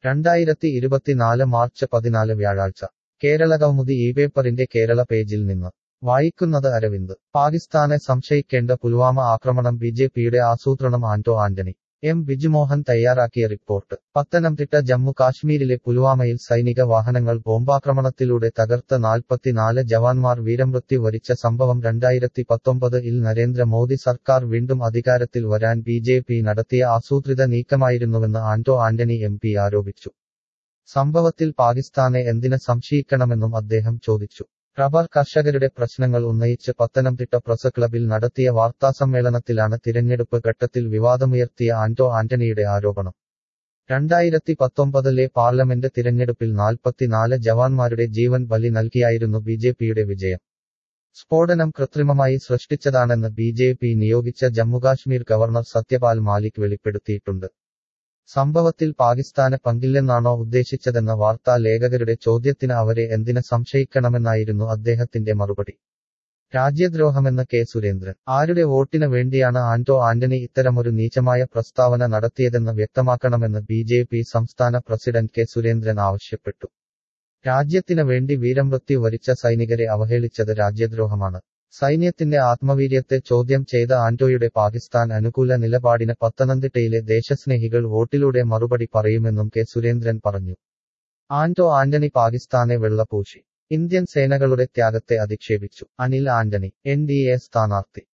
രണ്ടായിരത്തി ഇരുപത്തിനാല് മാർച്ച് പതിനാല് വ്യാഴാഴ്ച കേരളകൗമുദി ഈ പേപ്പറിന്റെ കേരള പേജിൽ നിന്ന് വായിക്കുന്നത് അരവിന്ദ് പാകിസ്ഥാനെ സംശയിക്കേണ്ട പുൽവാമ ആക്രമണം ബി ജെ പിയുടെ ആസൂത്രണം ആന്റോ ആന്റണി എം ബിജുമോഹൻ തയ്യാറാക്കിയ റിപ്പോർട്ട് പത്തനംതിട്ട ജമ്മു കാശ്മീരിലെ പുൽവാമയിൽ സൈനിക വാഹനങ്ങൾ ബോംബാക്രമണത്തിലൂടെ തകർത്ത നാൽപ്പത്തിനാല് ജവാന്മാർ വീരമൃത്യു വരിച്ച സംഭവം രണ്ടായിരത്തി പത്തൊമ്പത് ഇൽ നരേന്ദ്രമോദി സർക്കാർ വീണ്ടും അധികാരത്തിൽ വരാൻ ബി ജെ പി നടത്തിയ ആസൂത്രിത നീക്കമായിരുന്നുവെന്ന് ആന്റോ ആന്റണി എം പി ആരോപിച്ചു സംഭവത്തിൽ പാകിസ്ഥാനെ എന്തിന് സംശയിക്കണമെന്നും അദ്ദേഹം ചോദിച്ചു റബ്ബർ കർഷകരുടെ പ്രശ്നങ്ങൾ ഉന്നയിച്ച് പത്തനംതിട്ട പ്രസ് ക്ലബിൽ നടത്തിയ വാർത്താസമ്മേളനത്തിലാണ് തിരഞ്ഞെടുപ്പ് ഘട്ടത്തിൽ വിവാദമുയർത്തിയ ആന്റോ ആന്റണിയുടെ ആരോപണം രണ്ടായിരത്തി പത്തൊമ്പതിലെ പാർലമെന്റ് തിരഞ്ഞെടുപ്പിൽ നാൽപ്പത്തിനാല് ജവാന്മാരുടെ ജീവൻ ബലി നൽകിയായിരുന്നു ബി ജെ പിയുടെ വിജയം സ്ഫോടനം കൃത്രിമമായി സൃഷ്ടിച്ചതാണെന്ന് ബി ജെ പി നിയോഗിച്ച ജമ്മുകാശ്മീർ ഗവർണർ സത്യപാൽ മാലിക് വെളിപ്പെടുത്തിയിട്ടുണ്ട് സംഭവത്തിൽ പാകിസ്ഥാന് പങ്കില്ലെന്നാണോ ഉദ്ദേശിച്ചതെന്ന വാർത്താ ലേഖകരുടെ ചോദ്യത്തിന് അവരെ എന്തിന് സംശയിക്കണമെന്നായിരുന്നു അദ്ദേഹത്തിന്റെ മറുപടി രാജ്യദ്രോഹമെന്ന് കെ സുരേന്ദ്രൻ ആരുടെ വോട്ടിന് വേണ്ടിയാണ് ആന്റോ ആന്റണി ഇത്തരമൊരു നീചമായ പ്രസ്താവന നടത്തിയതെന്ന് വ്യക്തമാക്കണമെന്ന് ബി ജെ പി സംസ്ഥാന പ്രസിഡന്റ് കെ സുരേന്ദ്രൻ ആവശ്യപ്പെട്ടു രാജ്യത്തിന് വേണ്ടി വീരമൃത്യു വരിച്ച സൈനികരെ അവഹേളിച്ചത് രാജ്യദ്രോഹമാണ് സൈന്യത്തിന്റെ ആത്മവീര്യത്തെ ചോദ്യം ചെയ്ത ആന്റോയുടെ പാകിസ്ഥാൻ അനുകൂല നിലപാടിന് പത്തനംതിട്ടയിലെ ദേശസ്നേഹികൾ വോട്ടിലൂടെ മറുപടി പറയുമെന്നും കെ സുരേന്ദ്രൻ പറഞ്ഞു ആന്റോ ആന്റണി പാകിസ്ഥാനെ വെള്ളപൂശി ഇന്ത്യൻ സേനകളുടെ ത്യാഗത്തെ അധിക്ഷേപിച്ചു Anil Antony N D A സ്ഥാനാർത്ഥി